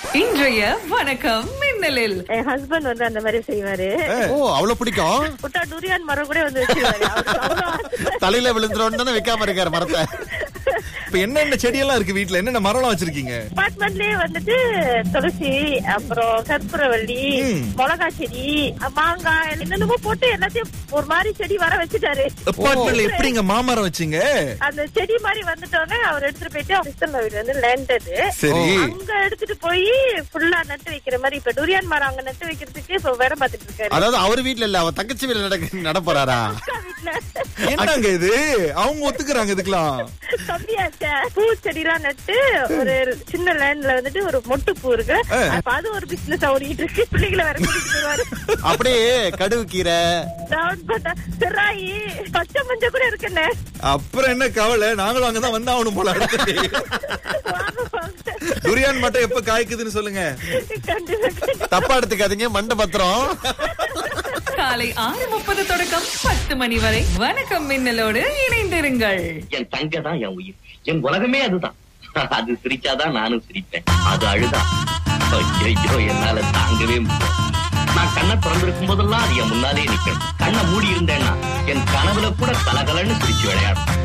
இன்றைய வணக்கம் மின்னலில் என் ஹஸ்பண்ட் வந்து அந்த மாதிரி செய்வாரு ஓ அவ்வளவு பிடிக்கும் புட்டா டூரியான் மரம் கூட வந்து வச்சிருவாரு அவருக்கு அவ்வளவு ஆசை. தலையில விழுந்துரும் தானே வைக்காம இருக்காரு மரத்தை இப்ப என்னென்ன செடியெல்லாம் இருக்கு வீட்ல என்னென்ன மரம்லாம் வச்சிருக்கீங்க அபார்ட்மெண்ட்லயே வந்துட்டு துளசி அப்புறம் கற்பூரவள்ளி ம். மிளகா செடி மாங்காய் என்னென்னமோ போட்டு எல்லாத்தையும் ஒரு மாதிரி செடி வர வச்சுட்டாரு அப்பார்ட்மெண்ட்ல எப்படிங்க மாமரம் வச்சீங்க அந்த செடி மாதிரி வந்துட்டோன்னே அவர் எடுத்துட்டு போயிட்டு சிஸ்டர் வீடு வந்து லேண்டது சரி அங்க எடுத்துட்டு போய் ஃபுல்லா நட்டு வைக்கிற மாதிரி இப்ப டூரியான் மரம் அங்க நட்டு வைக்கிறதுக்கு இப்ப வேற பாத்துட்டு இருக்காரு அதாவது அவர் வீட்ல இல்ல அவர் தங்கச்சி வீட்டுல நடக்க நட போறாரா அக்கா வீட்டுல என்னங்க இது அவங்க ஒத்துக்குறாங்க இதுக்கெல்லாம் தம்பியாச்ச பூ செடிலாம் நட்டு ஒரு சின்ன லேண்ட்ல வந்துட்டு ஒரு மொட்டு பூ இருக்கு ஆ. அப்ப அது ஒரு பிசினஸ் ஓடிட்டு இருக்கு பிள்ளைகளை வேற கூட்டிட்டு வருவாரு அப்படியே கடுகு கீரை டவுன் பண்ண சிராயி பச்சை மஞ்சள் கூட இருக்குண்ணே அப்புறம் என்ன கவலை நாங்களும் அங்கதான் வந்தாகணும் போல அடுத்து வாங்க, வாங்க. துரியான் மட்டும் எப்ப காய்க்குதுன்னு சொல்லுங்க கண்டிப்பா, கண்டிப்பா. தப்பா எடுத்துக்காதீங்க மண்ட பத்திரம் காலை ஆறு முப்பது தொடக்கம் பத்து மணி வரை வணக்கம் மின்னலோடு இணைந்திருங்கள் என் தங்க தான் என் உயிர் என் உலகமே அதுதான் அது சிரிச்சாதான் நானும் சிரிப்பேன் அது அழுதா ஐயோ என்னால தாங்கவே முடியல நான் கண்ணை திறந்திருக்கும் போதெல்லாம் அது என் முன்னாலே நிக்கணும் கண்ணை மூடி இருந்தேன்னா என் கனவுல கூட கலகலன்னு சிரிச்சு விளையாடும்